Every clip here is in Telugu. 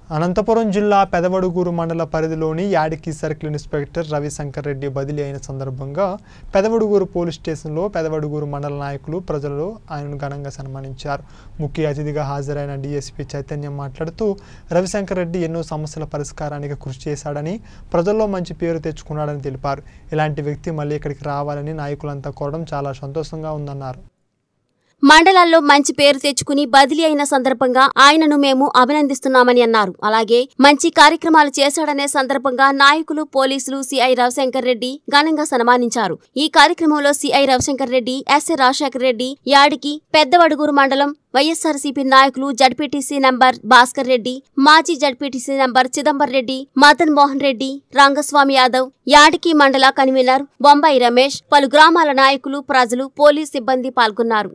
అనంతపురం జిల్లా పెదవడుగూరు మండల పరిధిలోని యాడికి సర్కిల్ ఇన్స్పెక్టర్ రవిశంకర్ రెడ్డి బదిలీ అయిన సందర్భంగా పెదవడుగూరు పోలీస్ స్టేషన్లో పెదవడుగూరు మండల నాయకులు ప్రజలు ఆయనను ఘనంగా సన్మానించారు ముఖ్య అతిథిగా హాజరైన డీఎస్పీ చైతన్యం మాట్లాడుతూ రవిశంకర్ రెడ్డి ఎన్నో సమస్యల పరిష్కారానికి కృషి చేశాడని ప్రజల్లో మంచి పేరు తెచ్చుకున్నాడని తెలిపారు ఇలాంటి వ్యక్తి మళ్ళీ ఇక్కడికి రావాలని నాయకులంతా కోరడం చాలా సంతోషంగా ఉందన్నారు మండలాల్లో మంచి పేరు తెచ్చుకుని బదిలీ అయిన సందర్భంగా ఆయనను మేము అభినందిస్తున్నామని అన్నారు అలాగే మంచి కార్యక్రమాలు చేశాడనే సందర్భంగా నాయకులు పోలీసులు సిఐ రవిశంకర్ రెడ్డి ఘనంగా సన్మానించారు ఈ కార్యక్రమంలో సిఐ రవిశంకర్ రెడ్డి ఎస్ఏ రాజశేఖర్ రెడ్డి యాడికి పెద్దవడుగురు మండలం వైఎస్ఆర్సీపీ నాయకులు జడ్పీటీసీ నంబర్ భాస్కర్ రెడ్డి మాజీ జడ్పీటీసీ నంబర్ చిదంబర్ రెడ్డి మదన్ మోహన్ రెడ్డి రంగస్వామి యాదవ్ యాడికి మండల కన్వీనర్ బొంబాయి రమేష్ పలు గ్రామాల నాయకులు ప్రజలు పోలీస్ సిబ్బంది పాల్గొన్నారు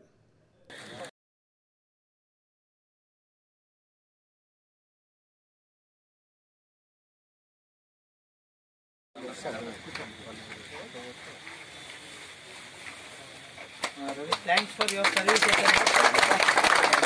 Uh, Ravi, thanks for your service. Chaitanya.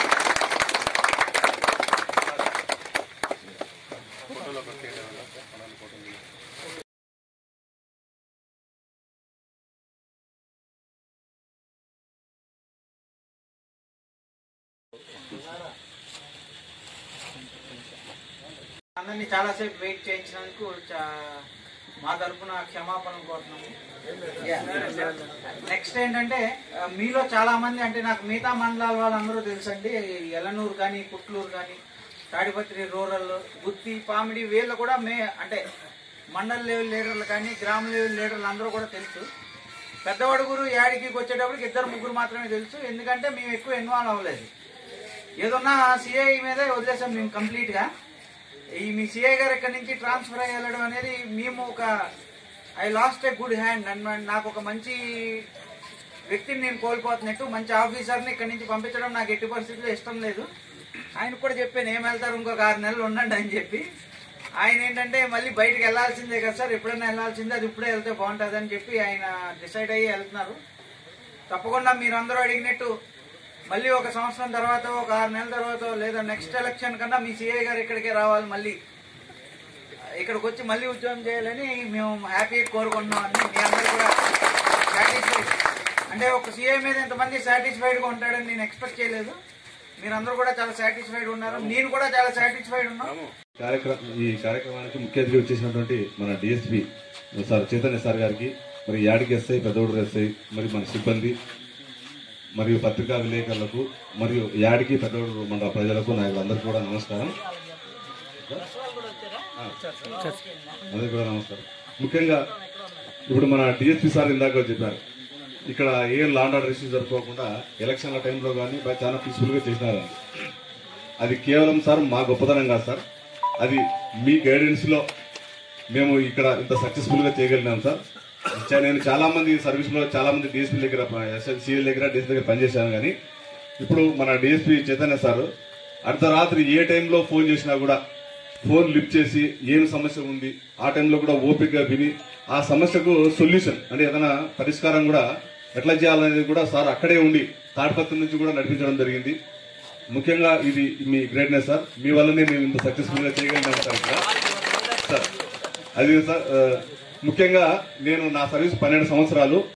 అందరినీ చాలాసేపు వెయిట్ చేయించినందుకు చా- మా తరపున క్షమాపణ కోరుతున్నాము నెక్స్ట్ ఏంటంటే ఆ, మీలో చాలా మంది అంటే నాకు మిగతా మండలాల వాళ్ళందరూ తెలుసండి ఎలనూరు కానీ పుట్లూరు కానీ తాడిపత్రి రూరల్ గుత్తి పామిడి వీళ్ళు కూడా మే అంటే మండల్ లెవెల్ లీడర్లు కానీ గ్రామ లెవెల్ లీడర్లు అందరూ కూడా తెలుసు పెద్దవడుగురు యాడికి వచ్చేటప్పటికి ఇద్దరు ముగ్గురు మాత్రమే తెలుసు ఎందుకంటే మేము ఎక్కువ ఇన్వాల్వ్ అవ్వలేదు ఏదన్నా సిఐ మీదే వదిలేసాం మేము కంప్లీట్గా ఈ మీ సిఐ గారు ఇక్కడ నుంచి ట్రాన్స్ఫర్ అయ్యి వెళ్ళడం అనేది మేము ఒక I lost a good hand and నాకు ఒక మంచి వ్యక్తిని నేను కోల్పోతున్నట్టు మంచి ఆఫీసర్ని ఇక్కడ నుంచి పంపించడం నాకు ఎట్టి పరిస్థితుల్లో ఇష్టం లేదు ఆయనకు కూడా చెప్పాను ఏం వెళ్తారు ఇంకొక ఆరు నెలలు ఉండండి అని చెప్పి ఆయన ఏంటంటే మళ్ళీ బయటకు వెళ్ళాల్సిందే కదా సార్ ఎప్పుడైనా వెళ్ళాల్సిందే అది ఇప్పుడే వెళ్తే బాగుంటుంది అని చెప్పి ఆయన డిసైడ్ అయ్యి వెళ్తున్నారు తప్పకుండా మీరందరూ అడిగినట్టు మళ్ళీ ఒక సంవత్సరం తర్వాత ఒక ఆరు నెలల తర్వాత లేదా నెక్స్ట్ ఎలక్షన్ కన్నా మీ సిఐ గారు ఇక్కడికే రావాలి మళ్ళీ ఇక్కడికి వచ్చి మళ్ళీ ఉద్యోగం చేయాలని మేము హ్యాపీ కోరుకుంటున్నాం అండి మీ అందరూ కూడా సాటిస్ఫైడ్ అంటే ఒక సీఐ మీద ఇంతమంది సాటిస్ఫైడ్గా ఉంటాడని నేను ఎక్స్పెక్ట్ చేయలేదు మీరందరూ కూడా చాలా సాటిస్ఫైడ్ ఉన్నారు నేను కూడా చాలా సాటిస్ఫైడ్ ఉన్నాను కార్యక్రమం ఈ కార్యక్రమానికి ముఖ్య అతిథి వచ్చేసినటువంటి మన డిఎస్పి సార్ చైతన్య సార్ గారికి మరి యాడికి ఎస్ఐ పెద్దోడు ఎస్ఐ మరి మన సిబ్బంది మరియు పత్రికా విలేకరులకు మరియు యాడికి పెద్దోడు మండల ప్రజలకు నాయకులందరికీ కూడా నమస్కారం అందరికీ కూడా నమస్కారం ముఖ్యంగా ఇప్పుడు మన డిఎస్పి సార్ ఇందాక చెప్పారు ఇక్కడ ఏ లాండ్ ఆర్డర్ ఇష్యూస్ జరుపుకోకుండా ఎలక్షన్ల టైంలో కానీ చాలా పీస్ఫుల్ గా చేసినారండి అది కేవలం సార్ మా గొప్పతనం కాదు సార్ అది మీ గైడెన్స్ లో మేము ఇక్కడ ఇంత సక్సెస్ఫుల్ గా చేయగలిగినాం సార్ చా- నేను చాలా మంది సర్వీస్ లో చాలా మంది డిఎస్పీ దగ్గర ఎస్ఎల్సీఎల్ దగ్గర డిఎస్పీ దగ్గర పనిచేశాను కానీ ఇప్పుడు మన డిఎస్పీ చైతన్య సార్ అర్ధరాత్రి ఏ టైంలో ఫోన్ చేసినా కూడా ఫోన్ లిఫ్ట్ చేసి ఏం సమస్య ఉంది ఆ టైంలో కూడా ఓపికగా విని ఆ సమస్యకు సొల్యూషన్ అంటే ఏదైనా పరిష్కారం కూడా ఎట్లా చేయాలనేది కూడా సార్ అక్కడే ఉండి తాడిపత్రి నుంచి కూడా నడిపించడం జరిగింది ముఖ్యంగా ఇది మీ గ్రేట్నెస్ సార్ మీ వల్లనే మేము ఇంత సక్సెస్ఫుల్ గా చేయగలిగాం సార్ ఇక్కడ సార్ అది సార్ ఆ, ముఖ్యంగా నేను నా సర్వీస్ పన్నెండు సంవత్సరాలు